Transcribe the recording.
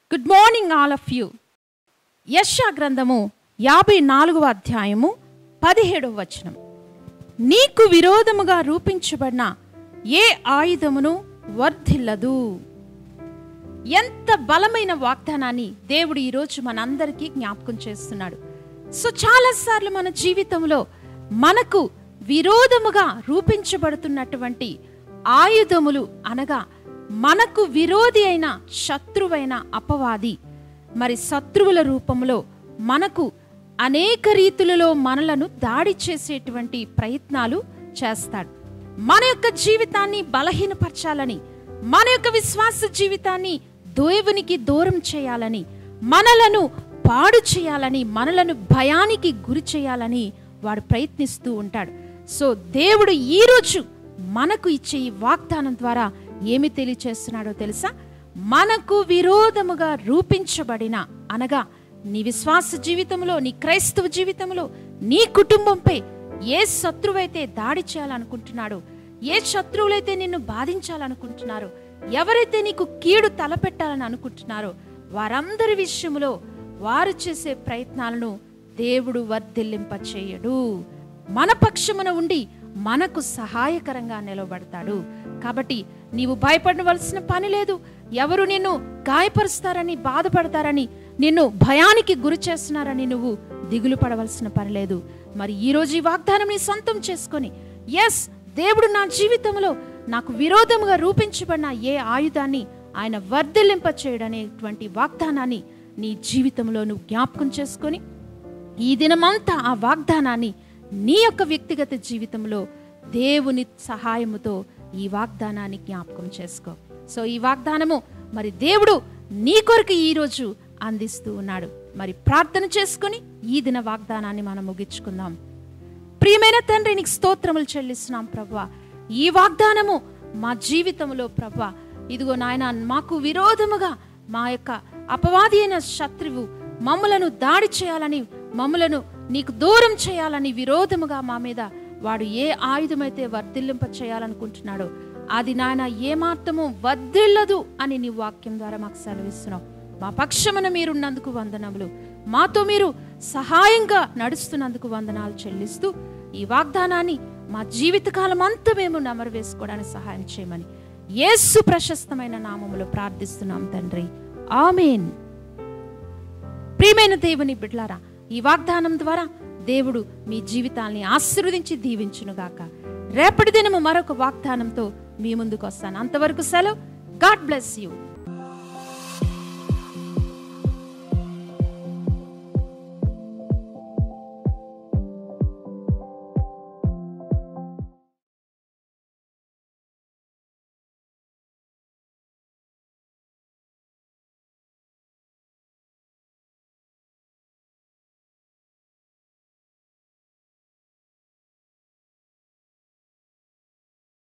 good morning all of you యశా గ్రంథము యాభై నాలుగవ అధ్యాయము పదిహేడవ వచనం నీకు విరోధముగా రూపించబడిన ఏ ఆయుధమును వర్ధిల్లదు ఎంత బలమైన వాగ్దానాన్ని దేవుడు ఈరోజు మనందరికీ జ్ఞాపకం చేస్తున్నాడు సో చాలాసార్లు మన జీవితంలో మనకు విరోధముగా రూపించబడుతున్నటువంటి ఆయుధములు అనగా మనకు విరోధి అయిన శత్రువైన అపవాది మరి శత్రువుల రూపంలో మనకు అనేక రీతులలో మనలను దాడి చేసేటువంటి ప్రయత్నాలు చేస్తాడు మన యొక్క జీవితాన్ని బలహీనపరచాలని మన యొక్క విశ్వాస జీవితాన్ని దేవునికి దూరం చేయాలని మనలను పాడు చేయాలని మనలను భయానికి గురి చేయాలని వాడు ప్రయత్నిస్తూ ఉంటాడు సో దేవుడు ఈరోజు మనకు ఇచ్చే ఈ వాగ్దానం ద్వారా ఏమి తెలియచేస్తున్నాడో తెలుసా మనకు విరోధముగా రూపించబడిన అనగా నీ విశ్వాస జీవితంలో నీ క్రైస్తవ జీవితంలో నీ కుటుంబంపై ఏ శత్రువైతే దాడి చేయాలనుకుంటున్నాడో ఏ శత్రువులైతే నిన్ను బాధించాలనుకుంటున్నారో ఎవరైతే నీకు కీడు తలపెట్టాలని అనుకుంటున్నారో వారందరి విషయంలో వారు చేసే ప్రయత్నాలను దేవుడు వర్ధిల్లింప చేయడు మన పక్షమున ఉండి మనకు సహాయకరంగా నిలబడతాడు కాబట్టి నీవు భయపడవలసిన పని లేదు ఎవరు నిన్ను గాయపరుస్తారని బాధపడతారని నిన్ను భయానికి గురి చేస్తున్నారని నువ్వు దిగులు పడవలసిన పని లేదు మరి ఈ రోజు ఈ వాగ్దానం నీ సొంతం చేసుకొని ఎస్ దేవుడు నా జీవితంలో నాకు విరోధముగా రూపించబడిన ఏ ఆయుధాన్ని ఆయన వర్ధిల్లింప చేయడనేటువంటి వాగ్దానాన్ని నీ జీవితంలో నువ్వు జ్ఞాపకం చేసుకొని ఈ దినమంతా ఆ వాగ్దానాన్ని నీ యొక్క వ్యక్తిగత జీవితంలో దేవుని సహాయముతో ఈ వాగ్దానాన్ని జ్ఞాపకం చేసుకో సో ఈ వాగ్దానము మరి దేవుడు నీ కొరకు ఈరోజు అందిస్తూ ఉన్నాడు మరి ప్రార్థన చేసుకొని ఈ దిన వాగ్దానాన్ని మనం ముగించుకుందాం ప్రియమైన తండ్రి నీకు స్తోత్రములు చెల్లిస్తున్నాం ప్రభా ఈ వాగ్దానము మా జీవితంలో ప్రభా ఇదిగో నాయన మాకు విరోధముగా మా యొక్క అపవాది అయిన శత్రువు మమ్మలను దాడి చేయాలని మమ్మలను నీకు దూరం చేయాలని విరోధముగా మా మీద వాడు ఏ ఆయుధమైతే వర్ధిల్లింప చేయాలనుకుంటున్నాడో అది నాయన ఏమాత్రము వర్ధిల్లదు అని నీ వాక్యం ద్వారా మాకు సెలవిస్తున్నావు మా పక్షమున మీరున్నందుకు వందనములు మాతో మీరు సహాయంగా నడుస్తున్నందుకు వందనాలు చెల్లిస్తూ ఈ వాగ్దానాన్ని మా జీవితకాలం అంతా మేము నమరు వేసుకోవడానికి సహాయం చేయమని యేసు ప్రశస్తమైన నామములో ప్రార్థిస్తున్నాం తండ్రి ఆమెన్ ప్రియమైన దేవుని బిడ్లారా ఈ వాగ్దానం ద్వారా దేవుడు మీ జీవితాల్ని ఆశీర్వదించి దీవించునుగాక రేపటి దినము మరొక వాగ్దానంతో మీ ముందుకు వస్తాను అంతవరకు సెలవు గాడ్ బ్లెస్ యూ